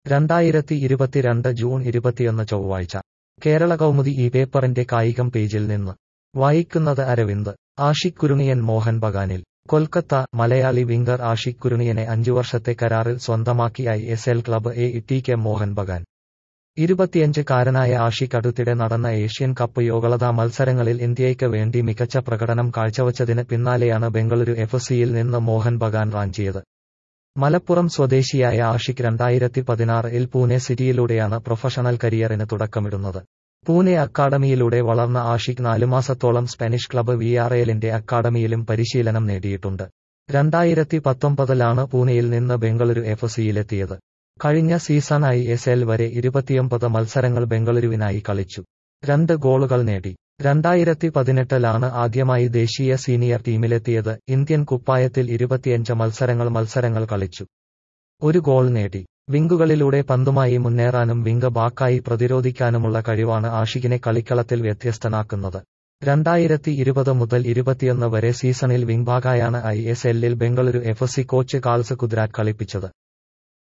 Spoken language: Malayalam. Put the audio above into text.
രണ്ടായിരത്തി ഇരുപത്തിരണ്ട് ജൂൺ ഇരുപത്തിയൊന്ന് ചൊവ്വാഴ്ച കേരള കൗമുദി ഈ പേപ്പറിന്റെ കായികം പേജിൽ നിന്ന് വായിക്കുന്നത് അരവിന്ദ് ആഷിഖ് കുരുണിയൻ മോഹൻ ബഗാനിൽ കൊൽക്കത്ത മലയാളി വിംഗർ ആഷിഖ് കുരുണിയനെ അഞ്ചു വർഷത്തെ കരാറിൽ സ്വന്തമാക്കി I S L club A T K Mohun Bagan ഇരുപത്തിയഞ്ച് കാരനായ ആഷിഖ് അടുത്തിടെ നടന്ന ഏഷ്യൻ കപ്പ് യോഗ്യതാ മത്സരങ്ങളിൽ ഇന്ത്യയ്ക്ക് വേണ്ടി മികച്ച പ്രകടനം കാഴ്ചവച്ചതിന് പിന്നാലെയാണ് ബംഗളൂരു എഫ് സിയിൽ നിന്ന് മോഹൻ ബഗാൻ റാഞ്ചിയത് മലപ്പുറം സ്വദേശിയായ ആഷിഖ് രണ്ടായിരത്തി പതിനാറിൽ പൂനെ സിറ്റിയിലൂടെയാണ് പ്രൊഫഷണൽ കരിയറിന് തുടക്കമിടുന്നത് പൂനെ അക്കാഡമിയിലൂടെ വളർന്ന ആഷിഖ് നാലുമാസത്തോളം സ്പാനിഷ് ക്ലബ്ബ് വിആർഎലിന്റെ അക്കാഡമിയിലും പരിശീലനം നേടിയിട്ടുണ്ട് രണ്ടായിരത്തി പത്തൊമ്പതിലാണ് പൂനെയിൽ നിന്ന് ബംഗളൂരു എഫ് സിയിലെത്തിയത് കഴിഞ്ഞ സീസൺ ഐ എസ് എൽ വരെ ഇരുപത്തിയൊമ്പത് മത്സരങ്ങൾ ബംഗളൂരുവിനായി കളിച്ചു രണ്ട് ഗോളുകൾ നേടി രണ്ടായിരത്തി പതിനെട്ടിലാണ് ആദ്യമായി ദേശീയ സീനിയർ ടീമിലെത്തിയത് ഇന്ത്യൻ കുപ്പായത്തിൽ ഇരുപത്തിയഞ്ച് മത്സരങ്ങൾ മത്സരങ്ങൾ കളിച്ചു ഒരു ഗോൾ നേടി വിംഗുകളിലൂടെ പന്തുമായി മുന്നേറാനും വിംഗ് ബാക്കായി പ്രതിരോധിക്കാനുമുള്ള കഴിവാണ് ആഷിഖിനെ കളിക്കളത്തിൽ വ്യത്യസ്തനാക്കുന്നത് രണ്ടായിരത്തി ഇരുപത് മുതൽ ഇരുപത്തിയൊന്ന് വരെ സീസണിൽ വിംഗ് ബാക്കായാണ് ഐ എസ് എല്ലിൽ Bengaluru F C coach Carles Cuadrat കളിപ്പിച്ചത്